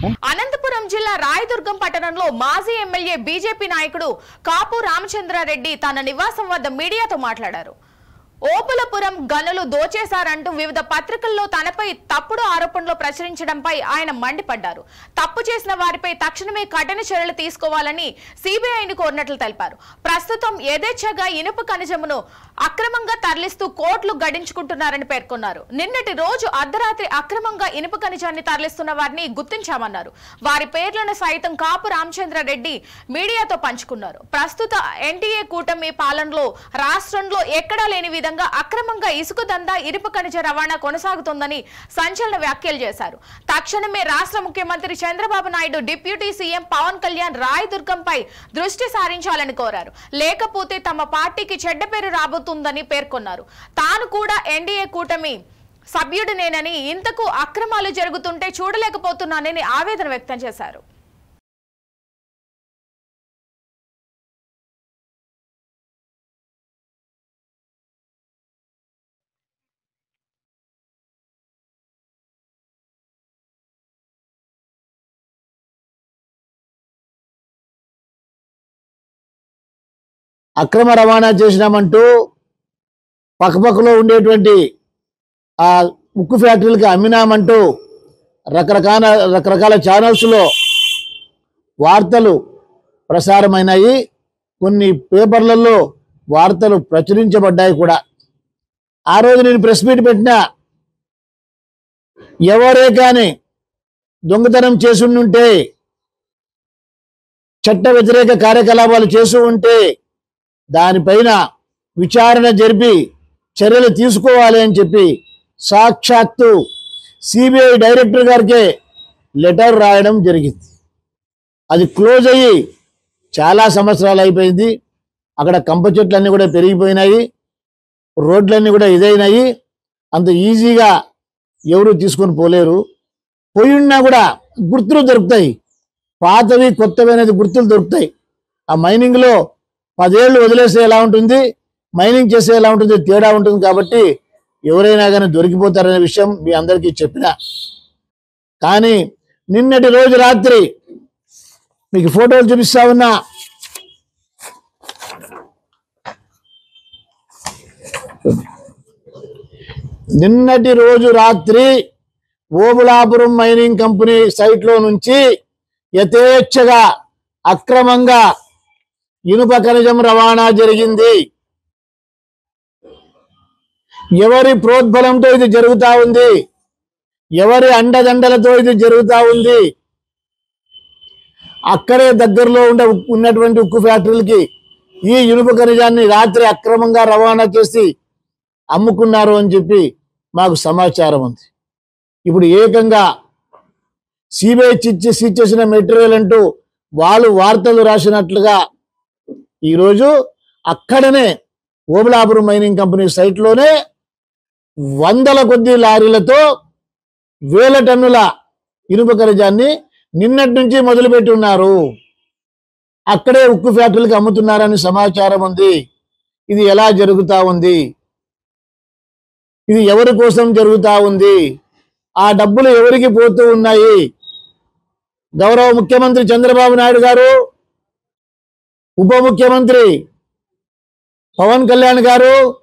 అనంతపురం జిల్లా రాయదుర్గం పట్టణంలో మాజీ ఎమ్మెల్యే బీజేపీ నాయకుడు కాపు రామచంద్రారెడ్డి తన నివాసం వద్ద మీడియాతో మాట్లాడారు ఓపులపురం గనులు దోచేశారంటూ వివిధ పత్రికల్లో తనపై తప్పుడు ఆరోపణలు ప్రచురించడంపై ఆయన మండిపడ్డారు తప్పు చేసిన వారిపై తక్షణమే కఠిన చర్యలు తీసుకోవాలని సిబిఐని కోరినట్లు తెలిపారు ప్రస్తుతం యథేచ్ఛగా ఇనుప ఖనిజమును అక్రమంగా తరలిస్తూ కోట్లు గడించుకుంటున్నారని పేర్కొన్నారు నిన్నటి రోజు అర్ధరాత్రి అక్రమంగా ఇనుప ఖనిజాన్ని తరలిస్తున్న వారిని గుర్తించామన్నారు వారి పేర్లను సైతం కాపు రామచంద్రారెడ్డి మీడియాతో పంచుకున్నారు ప్రస్తుత ఎన్డీఏ కూటమి పాలనలో రాష్ట్రంలో ఎక్కడా లేని విధంగా అక్రమంగా ఇసుక దందా ఇనుప ఖనిజ రవాణా కొనసాగుతోందని సంచలన వ్యాఖ్యలు చేశారు తక్షణమే రాష్ట్ర ముఖ్యమంత్రి చంద్రబాబు నాయుడు డిప్యూటీ సీఎం పవన్ కళ్యాణ్ రాయదుర్గంపై దృష్టి సారించాలని కోరారు లేకపోతే తమ పార్టీకి చెడ్డ పేరు రాబోతుందని పేర్కొన్నారు తాను కూడా ఎన్డీఏ కూటమి సభ్యుడినేనని ఇంతకు అక్రమాలు జరుగుతుంటే చూడలేకపోతున్నానని ఆవేదన వ్యక్తం చేశారు అక్రమ రవాణా చేసినామంటూ పక్కపక్కలో ఉండేటువంటి ఆ ఉక్కు ఫ్యాక్టరీలకు అమ్మినామంటూ రకరకాల రకరకాల ఛానల్స్లో వార్తలు ప్రసారమైనాయి కొన్ని పేపర్లలో వార్తలు ప్రచురించబడ్డాయి కూడా ఆ రోజు నేను ప్రెస్ మీట్ పెట్టినా ఎవరే కానీ దొంగతనం చేసుంటే చట్ట వ్యతిరేక కార్యకలాపాలు చేస్తూ ఉంటే దానిపైన విచారణ జరిపి చర్యలు తీసుకోవాలి అని చెప్పి సాక్షాత్తు సిబిఐ డైరెక్టర్ గారికే లెటర్ రాయడం జరిగింది అది క్లోజ్ అయ్యి చాలా సంవత్సరాలు అయిపోయింది అక్కడ కంప చెట్లన్నీ కూడా పెరిగిపోయినాయి రోడ్లన్నీ కూడా ఇదైనాయి అంత ఈజీగా ఎవరు తీసుకొని పోలేరు పోయి ఉన్నా కూడా గుర్తులు దొరుకుతాయి పాతవి కొత్తవి అనేది గుర్తులు దొరుకుతాయి ఆ మైనింగ్లో పదేళ్ళు వదిలేస్తే ఎలా ఉంటుంది మైనింగ్ చేస్తే ఎలా ఉంటుంది తేడా ఉంటుంది కాబట్టి ఎవరైనా కానీ దొరికిపోతారనే విషయం మీ అందరికీ చెప్పిన కానీ నిన్నటి రోజు రాత్రి మీకు ఫోటోలు చూపిస్తా ఉన్నా నిన్నటి రోజు రాత్రి ఓబులాపురం మైనింగ్ కంపెనీ సైట్లో నుంచి యథేచ్ఛగా అక్రమంగా ఇనుప ఖనిజం రవాణా జరిగింది ఎవరి ప్రోద్బలంతో ఇది జరుగుతా ఉంది ఎవరి అండదండలతో ఇది జరుగుతా ఉంది అక్కడే దగ్గరలో ఉండే ఉక్కు- ఉన్నటువంటి ఉక్కు ఫ్యాక్టరీలకి ఈ ఇనుప ఖనిజాన్ని రాత్రి అక్రమంగా రవాణా చేసి అమ్ముకున్నారు అని చెప్పి మాకు సమాచారం ఉంది ఇప్పుడు ఏకంగా సిబిఐ చిచ్చి సీజ్ చేసిన మెటీరియల్ అంటూ వాళ్ళు వార్తలు రాసినట్లుగా ఈరోజు అక్కడనే ఓబులాపురం మైనింగ్ కంపెనీ సైట్లోనే వందల కొద్ది లారీలతో వేల టన్నుల ఇనుప ఖనిజాన్ని నిన్నటి నుంచి మొదలుపెట్టి ఉన్నారు అక్కడే ఉక్కు ఫ్యాక్టరీలకు అమ్ముతున్నారని సమాచారం ఉంది ఇది ఎలా జరుగుతా ఉంది ఇది ఎవరి కోసం జరుగుతా ఉంది ఆ డబ్బులు ఎవరికి పోతూ ఉన్నాయి గౌరవ ముఖ్యమంత్రి చంద్రబాబు నాయుడు గారు ఉప ముఖ్యమంత్రి పవన్ కళ్యాణ్ గారు